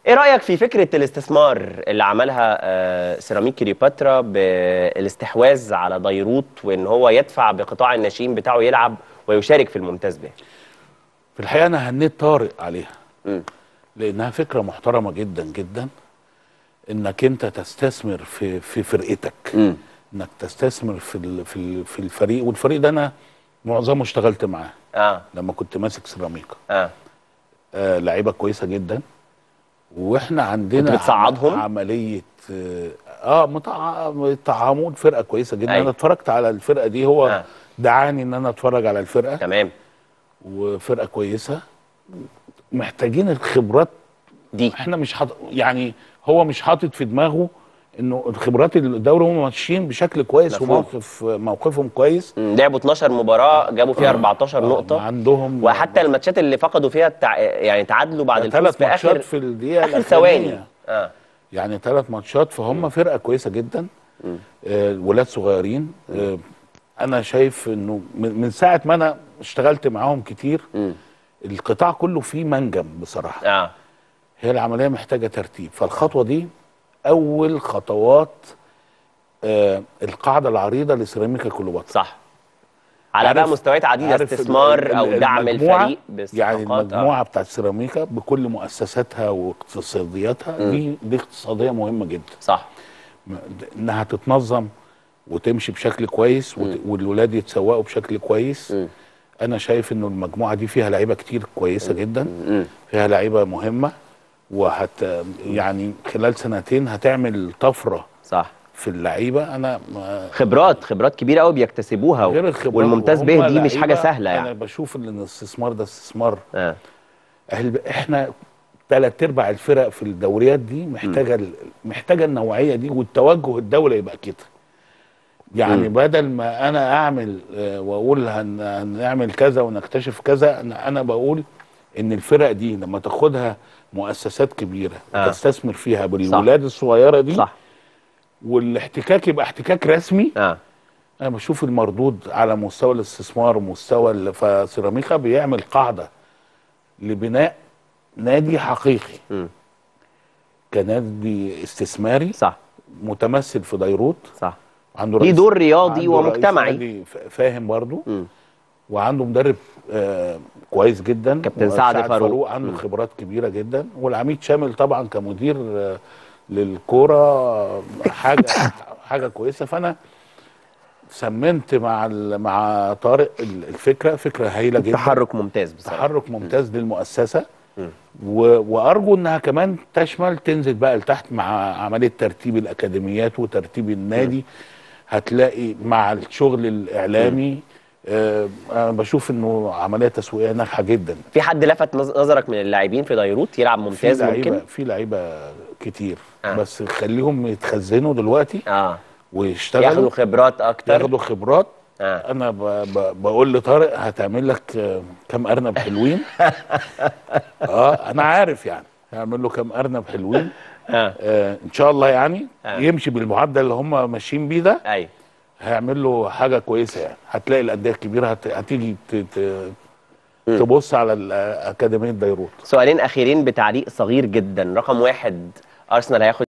ايه رايك في فكره الاستثمار اللي عملها آه، سيراميك كليوباترا بالاستحواذ على ديروت وان هو يدفع بقطاع الناشئين بتاعه يلعب ويشارك في الممتاز به في الحقيقه انا هنيت طارق عليها مم. لانها فكره محترمه جدا جدا انك انت تستثمر في في فرقتك مم. انك تستثمر في ال- في ال- في الفريق والفريق ده انا معظمه اشتغلت معاه اه لما كنت ماسك سيراميكا اه آه لعيبه كويسه جدا واحنا عندنا كنت بتصعدهم؟ عم- عمليه اه, آه متع... تعامل فرقه كويسه جدا أيوة. انا اتفرجت على الفرقه دي هو آه. آه. دعاني ان انا اتفرج على الفرقه تمام وفرقه كويسه محتاجين الخبرات دي احنا مش حاطط يعني هو مش حاطط في دماغه انه الخبرات الدوري هم ماشيين بشكل كويس مفهوم. وموقف موقفهم كويس مم. لعبوا 12 مباراه جابوا فيها 14 آه، نقطه عندهم وحتى الماتشات اللي فقدوا فيها التع... يعني تعادلوا بعد الفوز ثلاث في ماتشات اخر في الدقيقه اخر الأخرانية. ثواني اه يعني ثلاث ماتشات فهم فرقه كويسه جدا آه ولاد صغيرين آه انا شايف انه من من ساعه ما انا اشتغلت معاهم كتير مم. القطاع كله فيه منجم بصراحه اه هي العمليه محتاجه ترتيب فالخطوه دي اول خطوات آه القاعده العريضه لسيراميكا كليوباترا صح على بقى عارف- مستويات عديده عارف استثمار ال- او ال- دعم المجموعة- الفريق يعني باستحقاقات المجموعه بتاعت سيراميكا بكل مؤسساتها واقتصادياتها دي دي اقتصاديه مهمه جدا صح م- انها تتنظم وتمشي بشكل كويس وت- والولاد يتسوقوا بشكل كويس مم. انا شايف انه المجموعه دي فيها لعيبه كتير كويسه جدا مم. فيها لعيبه مهمه وهت يعني خلال سنتين هتعمل طفره صح في اللعيبه انا ما- خبرات خبرات كبيره قوي بيكتسبوها غير الخبرات والممتاز وهم به دي مش حاجه لعيبة، سهله انا يعني بشوف ان الاستثمار ده استثمار آه. أهل- احنا ثلاث ارباع الفرق في الدوريات دي محتاجه ال- محتاجه النوعيه دي والتوجه الدولي يبقى كده يعني مم. بدل ما انا اعمل آه، واقول هن- هنعمل كذا ونكتشف كذا انا انا بقول ان الفرق دي لما تاخدها مؤسسات كبيره آه. تستثمر فيها بالولاد الصغيره دي صح والاحتكاك يبقى احتكاك رسمي اه انا بشوف المردود على مستوى الاستثمار ومستوى ال- فسيراميكا بيعمل قاعده لبناء نادي حقيقي مم. كنادي استثماري صح متمثل في ديروت صح عنده ليه رئيس دور رياضي عنده رئيس ومجتمعي. نادي ف- فاهم برضه مم. وعنده مدرب آه كويس جدا كابتن سعد فاروق. عنده مم. خبرات كبيره جدا والعميد شامل طبعا كمدير آه للكوره آه، حاجه حاجه كويسه فانا سمنت مع ال- مع طارق ال- الفكره فكره هايله جدا تحرك ممتاز بصراحه تحرك ممتاز للمؤسسه و... وارجو انها كمان تشمل تنزل بقى لتحت مع عمليه ترتيب الاكاديميات وترتيب النادي هتلاقي مع الشغل الاعلامي آه انا بشوف انه عمليه تسويقيه ناجحه جدا في حد لفت نظ- نظرك من اللاعبين في ديروت يلعب في ممتاز لعيبه ممكن في لعيبه كتير آه. آه. بس خليهم يتخزنوا دلوقتي اه ويشتغلوا ياخدوا خبرات اكتر ياخدوا خبرات آه. انا ب... ب... بقول لطارق هتعمل لك آه، كام ارنب حلوين اه انا عارف يعني هعمل له كام ارنب حلوين اه آه ان شاء الله يعني آه. يمشي بالمعدل اللي هم ماشيين بيه ده ايوه هيعمل له حاجه كويسه يعني هتلاقي الانديه الكبيره هت... هتيجي ت... ت... تبص على ال- اكاديميه بيروت سؤالين اخيرين بتعليق صغير جدا رقم واحد ارسنال هياخد